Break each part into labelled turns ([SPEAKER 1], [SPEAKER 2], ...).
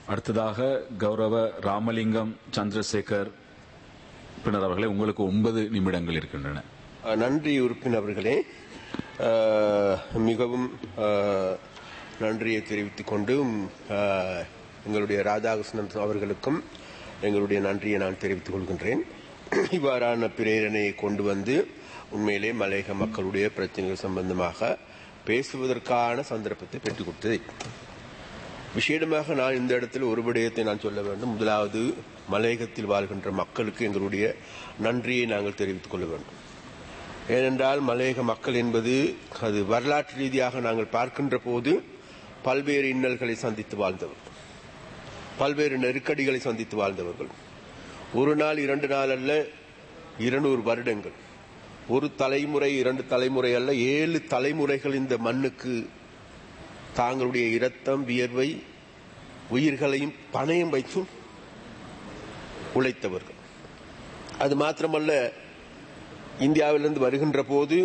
[SPEAKER 1] அடுத்ததாக கௌரவ ராமலிங்கம் சந்திரசேகர் பின்னர் அவர்களே உங்களுக்கு ஒன்பது நிமிடங்கள் இருக்கின்றன
[SPEAKER 2] அஹ், நன்றி உறுப்பினர்களே அஹ், மிகவும் அஹ், நன்றியை தெரிவித்துக் கொண்டு அஹ், எங்களுடைய ராதாகிருஷ்ணன் அவர்களுக்கும் எங்களுடைய நன்றியை நான் தெரிவித்துக் கொள்கின்றேன் இவ்வாறான பிரேரணையை கொண்டு வந்து உண்மையிலே மலையக மக்களுடைய பிரச்சனைகள் சம்பந்தமாக பேசுவதற்கான சந்தர்ப்பத்தை பெற்றுக் கொடுத்தது விசேடமாக நான் இந்த இடத்தில் ஒரு விடயத்தை நான் சொல்ல வேண்டும் முதலாவது மலையகத்தில் வாழ்கின்ற மக்களுக்கு எங்களுடைய நன்றியை நாங்கள் தெரிவித்துக் கொள்ள வேண்டும் ஏனென்றால் மலையக மக்கள் என்பது அது வரலாற்று ரீதியாக நாங்கள் பார்க்கின்ற போது பல்வேறு இன்னல்களை சந்தித்து வாழ்ந்தவர்கள் பல்வேறு நெருக்கடிகளை சந்தித்து வாழ்ந்தவர்கள் ஒரு நாள் இரண்டு நாள் அல்ல இருநூறு வருடங்கள் ஒரு தலைமுறை இரண்டு தலைமுறை அல்ல ஏழு தலைமுறைகள் இந்த மண்ணுக்கு தாங்களுடைய இரத்தம் வியர்வை உயிர்களையும் பணயம் வைத்து உழைத்தவர்கள் அது மாத்திரமல்ல இந்தியாவிலிருந்து வருகின்ற போது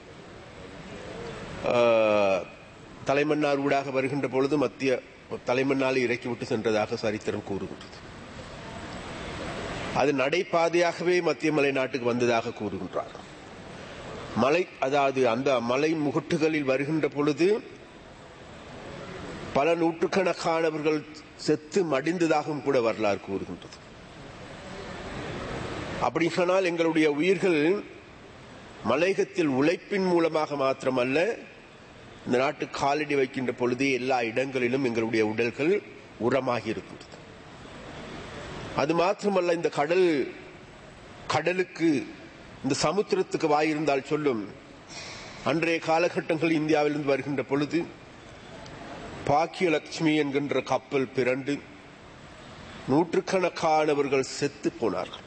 [SPEAKER 2] ஆஹ், தலைமன்னார் ஊடாக வருகின்ற பொழுது மத்திய தலைமன்னாலை இறக்கிவிட்டு சென்றதாக சரித்திரம் கூறுகின்றது அது நடைபாதையாகவே மத்திய மலை நாட்டுக்கு வந்ததாக கூறுகின்றார் மலை அதாவது அந்த மலை முகட்டுகளில் வருகின்ற பொழுது பல நூற்றுக்கணக்கானவர்கள் செத்து மடிந்ததாகவும் கூட வரலாறு கூறுகின்றது அப்படி சொன்னால் எங்களுடைய உயிர்கள் மலையகத்தில் உழைப்பின் மூலமாக மாத்திரமல்ல இந்த நாட்டு காலடி வைக்கின்ற பொழுது எல்லா இடங்களிலும் எங்களுடைய உடல்கள் உரமாகி இருக்கின்றது அது மாத்திரமல்ல இந்த கடல் கடலுக்கு இந்த சமுத்திரத்துக்கு வாயிருந்தால் சொல்லும் அன்றைய காலகட்டங்கள் இந்தியாவிலிருந்து வருகின்ற பொழுது பாக்கியலட்சுமி என்கின்ற கப்பல் பிறண்டு நூற்றுக்கணக்கானவர்கள் செத்து போனார்கள்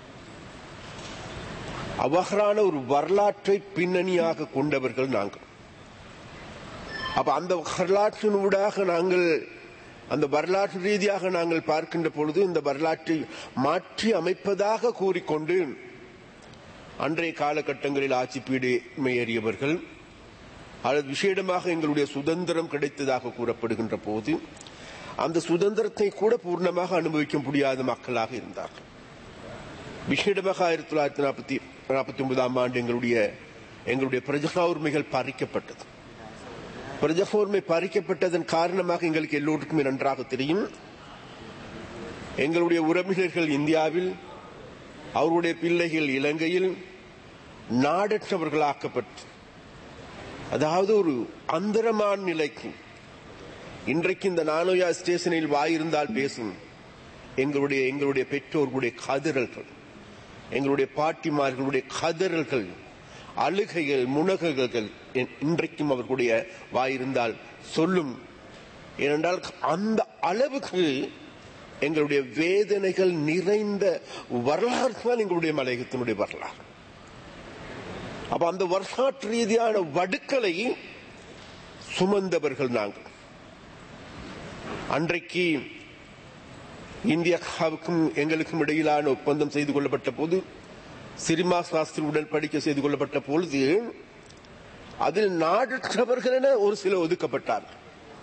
[SPEAKER 2] அவ்வகரான ஒரு வரலாற்றை பின்னணியாக கொண்டவர்கள் நாங்கள் அப்ப அந்த வரலாற்றினூடாக நாங்கள் அந்த வரலாற்று ரீதியாக நாங்கள் பார்க்கின்ற பொழுது இந்த வரலாற்றை மாற்றி அமைப்பதாக கூறிக்கொண்டு அன்றைய காலகட்டங்களில் ஆட்சி பீடமையேறியவர்கள் அல்லது விசேடமாக எங்களுடைய சுதந்திரம் கிடைத்ததாக கூறப்படுகின்ற போது அந்த சுதந்திரத்தை கூட பூர்ணமாக அனுபவிக்க முடியாத மக்களாக இருந்தார்கள் விசேடமாக ஆயிரத்தி தொள்ளாயிரத்தி நாற்பத்தி நாற்பத்தி ஒன்பதாம் ஆண்டு எங்களுடைய எங்களுடைய பிரஜா உரிமைகள் பறிக்கப்பட்டது பிரஜா உரிமை பறிக்கப்பட்டதன் காரணமாக எங்களுக்கு எல்லோருக்குமே நன்றாக தெரியும் எங்களுடைய உறவினர்கள் இந்தியாவில் அவருடைய பிள்ளைகள் இலங்கையில் நாடற்றவர்களாக்கப்பட்டு அதாவது ஒரு அந்தரமான நிலைக்கு இன்றைக்கு இந்த நானோயா ஸ்டேஷனில் வாயிருந்தால் பேசும் எங்களுடைய எங்களுடைய பெற்றோர்களுடைய கதிரல்கள் எங்களுடைய பாட்டிமார்களுடைய கதறல்கள் அழுகைகள் முனகல்கள் இன்றைக்கும் அவர்களுடைய வாயிருந்தால் சொல்லும் ஏனென்றால் அந்த அளவுக்கு எங்களுடைய வேதனைகள் நிறைந்த வரலாறு தான் எங்களுடைய மலையகத்தினுடைய வரலாறு அப்ப அந்த வரலாற்று ரீதியான வடுக்களை சுமந்தவர்கள் நாங்கள் அன்றைக்கு இந்தியாவுக்கும் எங்களுக்கும் இடையிலான ஒப்பந்தம் செய்து கொள்ளப்பட்ட போது சிரிமா சாஸ்திரி உடன்படிக்கை செய்து கொள்ளப்பட்ட பொழுது அதில் நாடற்றவர்கள் என ஒரு சில ஒதுக்கப்பட்டார்கள்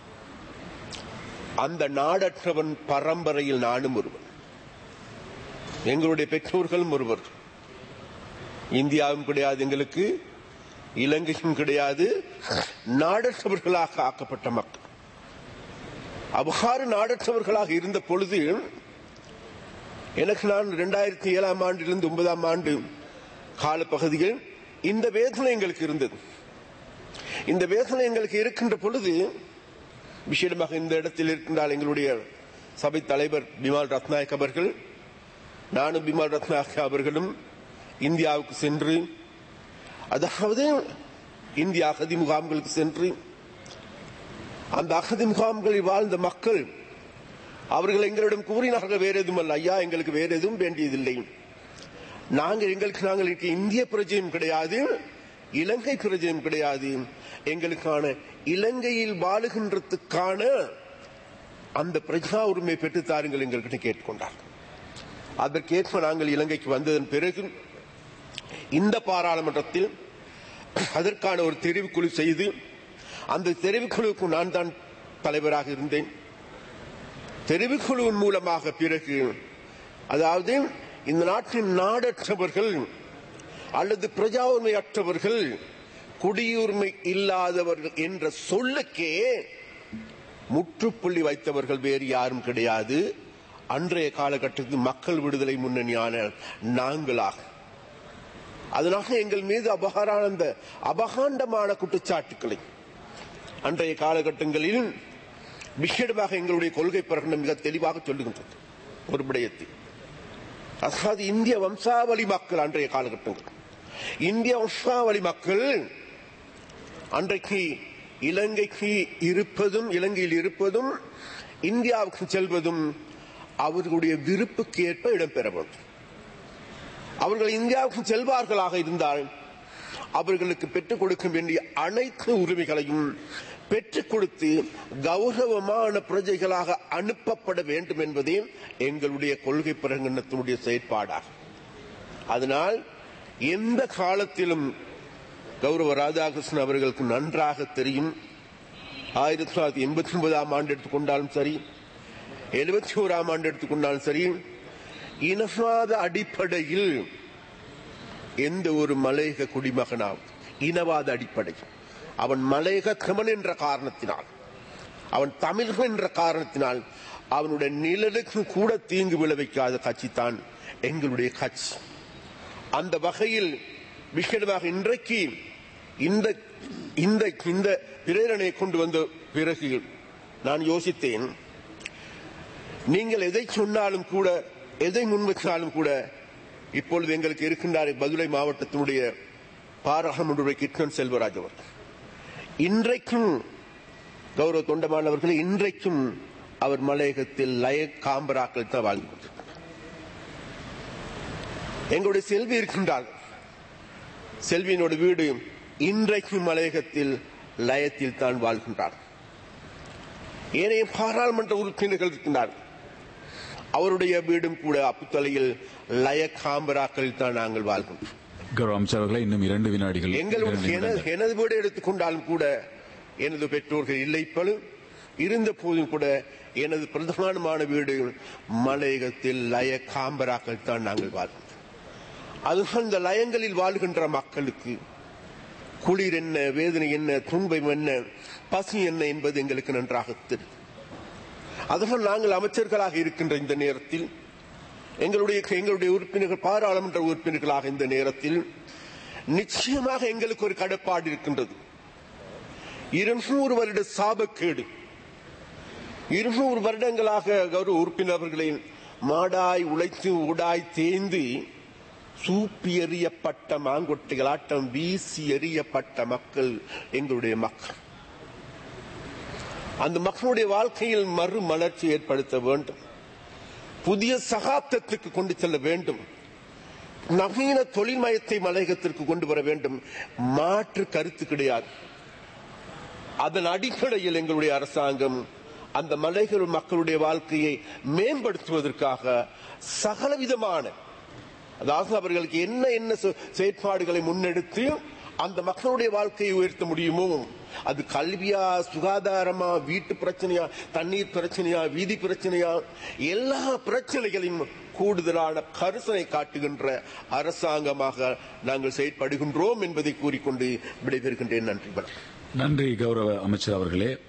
[SPEAKER 2] அந்த நாடற்றவன் பரம்பரையில் நானும் ஒருவன் எங்களுடைய பெற்றோர்களும் ஒருவர் இந்தியாவும் கிடையாது எங்களுக்கு இலங்கையும் கிடையாது நாடற்றவர்களாக ஆக்கப்பட்ட மக்கள் அவ்வாறு நாடற்றவர்களாக இருந்த பொழுது எனக்கு நான் இரண்டாயிரத்தி ஏழாம் ஆண்டிலிருந்து ஒன்பதாம் ஆண்டு காலப்பகுதியில் இந்த வேதனை எங்களுக்கு இருந்தது இந்த வேதனை எங்களுக்கு இருக்கின்ற பொழுது விசேடமாக இந்த இடத்தில் இருக்கின்றால் எங்களுடைய சபை தலைவர் பிமால் ரத்நாயக் அவர்கள் நானும் பிமால் ரத்நாயக் அவர்களும் இந்தியாவுக்கு சென்று அதாவது இந்திய அகதி முகாம்களுக்கு சென்று அந்த அகதி முகாம்களில் வாழ்ந்த மக்கள் அவர்கள் எங்களிடம் கூறினார்கள் வேற எதுவும் அல்ல ஐயா எங்களுக்கு வேற எதுவும் வேண்டியதில்லை நாங்கள் எங்களுக்கு நாங்கள் இருக்க இந்திய பிரஜையும் கிடையாது இலங்கை பிரஜையும் கிடையாது எங்களுக்கான இலங்கையில் வாழுகின்றதுக்கான அந்த பிரஜா உரிமை பெற்று தாருங்கள் எங்கள்கிட்ட கேட்டுக்கொண்டார் அதற்கேற்ப நாங்கள் இலங்கைக்கு வந்ததன் பிறகு இந்த பாராளுமன்றத்தில் அதற்கான ஒரு தெரிவுக்குழு செய்து அந்த தெரிவுக்குழுவுக்கு நான் தான் தலைவராக இருந்தேன் தெரிவுக்குழுவின் மூலமாக பிறகு அதாவது இந்த நாட்டின் நாடற்றவர்கள் அல்லது பிரஜா உரிமையற்றவர்கள் குடியுரிமை இல்லாதவர்கள் என்ற சொல்லுக்கே முற்றுப்புள்ளி வைத்தவர்கள் வேறு யாரும் கிடையாது அன்றைய காலகட்டத்தில் மக்கள் விடுதலை முன்னணியான நாங்களாக அதனால எங்கள் மீது அபகாரான அந்த அபகாண்டமான குற்றச்சாட்டுக்களை அன்றைய காலகட்டங்களில் விஷயமாக எங்களுடைய கொள்கை பிரகடனம் மிக தெளிவாக சொல்லுகின்றது ஒரு விடயத்தில் அதாவது இந்திய வம்சாவளி மக்கள் அன்றைய காலகட்டங்கள் இந்திய வம்சாவளி மக்கள் அன்றைக்கு இலங்கைக்கு இருப்பதும் இலங்கையில் இருப்பதும் இந்தியாவுக்கு செல்வதும் அவர்களுடைய விருப்புக்கு ஏற்ப இடம்பெற வேண்டும் அவர்கள் இந்தியாவுக்கு செல்வார்களாக இருந்தால் அவர்களுக்கு பெற்றுக் கொடுக்க வேண்டிய அனைத்து உரிமைகளையும் பெற்றுக் கொடுத்து கௌரவமான பிரஜைகளாக அனுப்பப்பட வேண்டும் என்பதே எங்களுடைய கொள்கை பிரகடனத்தினுடைய செயற்பாடாகும் அதனால் எந்த காலத்திலும் கௌரவ ராதாகிருஷ்ணன் அவர்களுக்கு நன்றாக தெரியும் ஆயிரத்தி தொள்ளாயிரத்தி எண்பத்தி ஒன்பதாம் ஆண்டு எடுத்துக்கொண்டாலும் சரி எழுபத்தி ஓராம் ஆண்டு எடுத்துக்கொண்டாலும் சரி இனவாத அடிப்படையில் எந்த ஒரு மலையக குடிமகனாவது இனவாத அடிப்படையில் அவன் மலையக தமிழ் என்ற காரணத்தினால் அவன் தமிழ் என்ற காரணத்தினால் அவனுடைய நிழலுக்கு கூட தீங்கு விளைவிக்காத கட்சி தான் எங்களுடைய கட்சி அந்த வகையில் விஷயமாக இன்றைக்கு இந்த இந்த இந்த பிரேரணையை கொண்டு வந்த பிறகு நான் யோசித்தேன் நீங்கள் எதை சொன்னாலும் கூட எதை முன்வைத்தாலும் கூட இப்பொழுது எங்களுக்கு இருக்கின்றார் பதுளை மாவட்டத்தினுடைய பாராளுமன்ற கிருஷ்ணன் செல்வராஜ் அவர் இன்றைக்கும் கௌரவ தொண்டமானவர்கள் இன்றைக்கும் அவர் மலையகத்தில் லய காம்பராக்கள் தான் வாழ்ந்து கொண்டிருக்கிறார் எங்களுடைய செல்வி இருக்கின்றார் செல்வியினோட வீடு இன்றைக்கும் மலையகத்தில் லயத்தில் தான் வாழ்கின்றார் ஏனைய பாராளுமன்ற உறுப்பினர்கள் இருக்கின்றார் அவருடைய வீடும் கூட அப்புத்தலையில் லய காம்பராக்களில் தான் நாங்கள் வாழ்கின்றோம்
[SPEAKER 1] கௌரவ அமைச்சர் அவர்களே இன்னும் இரண்டு வினாடிகள்
[SPEAKER 2] எங்களுடைய
[SPEAKER 1] இரண்டு
[SPEAKER 2] எனது
[SPEAKER 1] நிமிடங்கள்.
[SPEAKER 2] எனது வீடு எடுத்துக்கொண்டாலும் கூட எனது பெற்றோர்கள் இல்லை இப்பொழுது இருந்த போதும் கூட எனது பிரதானமான வீடு மலையகத்தில் லய காம்பராக்கள் தான் நாங்கள் வாழ்கின்றோம் அதுதான் இந்த லயங்களில் வாழ்கின்ற மக்களுக்கு குளிர் என்ன வேதனை என்ன துன்பம் என்ன பசி என்ன என்பது எங்களுக்கு நன்றாக தெரியும் அதனால் நாங்கள் அமைச்சர்களாக இருக்கின்ற இந்த நேரத்தில் எங்களுடைய எங்களுடைய உறுப்பினர்கள் பாராளுமன்ற உறுப்பினர்களாக இந்த நேரத்தில் நிச்சயமாக எங்களுக்கு ஒரு கடப்பாடு இருக்கின்றது இருநூறு வருட சாபக்கேடு இருநூறு வருடங்களாக கௌரவ உறுப்பினர்களை மாடாய் உழைத்து உடாய் தேய்ந்து சூப்பி எறியப்பட்ட மாங்கொட்டைகளாட்டம் வீசி எறியப்பட்ட மக்கள் எங்களுடைய மக்கள் அந்த மக்களுடைய வாழ்க்கையில் மறுமலர்ச்சி ஏற்படுத்த வேண்டும் புதிய சகாப்தத்துக்கு கொண்டு செல்ல வேண்டும் நவீன தொழில்மயத்தை மலையகத்திற்கு கொண்டு வர வேண்டும் மாற்று கருத்து கிடையாது அதன் அடிப்படையில் எங்களுடைய அரசாங்கம் அந்த மலைகள் மக்களுடைய வாழ்க்கையை மேம்படுத்துவதற்காக சகலவிதமான அதாவது அவர்களுக்கு என்ன என்ன செ- செயற்பாடுகளை முன்னெடுத்து அந்த மக்களுடைய வாழ்க்கையை உயர்த்த முடியுமோ அது கல்வியா சுகாதாரமா வீட்டு பிரச்சனையா தண்ணீர் பிரச்சனையா வீதி பிரச்சனையா எல்லா பிரச்சனைகளையும் கூடுதலான கரிசனை காட்டுகின்ற அரசாங்கமாக நாங்கள் செயற்படுகின்றோம் என்பதை கூறிக்கொண்டு விடைபெறுகின்றேன் நன்றி வணக்கம்
[SPEAKER 1] நன்றி கௌரவ அமைச்சர் அவர்களே